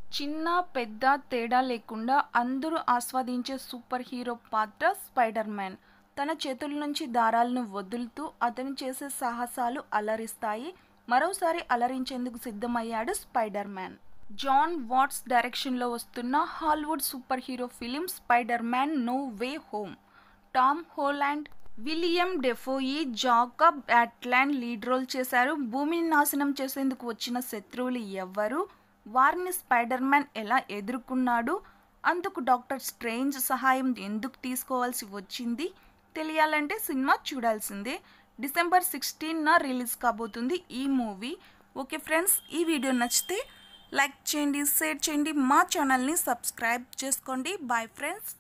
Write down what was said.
చిన్న పెద్ద తేడా లేకుండా అందరూ ఆస్వాదించే సూపర్ హీరో పాత్ర స్పైడర్ మ్యాన్ తన చేతుల నుంచి దారాలను వదులుతూ అతను చేసే సాహసాలు అలరిస్తాయి మరోసారి అలరించేందుకు సిద్ధమయ్యాడు స్పైడర్ మ్యాన్ జాన్ వాట్స్ డైరెక్షన్లో వస్తున్న Hollywood super hero film spider man no way home Tom Holland William Dafoe Jacob అట్లాండ్ లీడ్ రోల్ చేశారు భూమిని నాశనం చేసేందుకు వచ్చిన శత్రువులు ఎవ్వరు వారిని స్పైడర్ మ్యాన్ ఎలా ఎదుర్కొన్నాడు అందుకు డాక్టర్ స్ట్రేంజ్ సహాయం ఎందుకు తీసుకోవాల్సి వచ్చింది తెలియాలంటే సినిమా చూడాల్సిందే డిసెంబర్ సిక్స్టీన్న రిలీజ్ కాబోతుంది ఈ మూవీ ఓకే ఫ్రెండ్స్ ఈ వీడియో నచ్చితే లైక్ చేయండి షేర్ చేయండి మా ఛానల్ని సబ్స్క్రైబ్ చేసుకోండి బాయ్ ఫ్రెండ్స్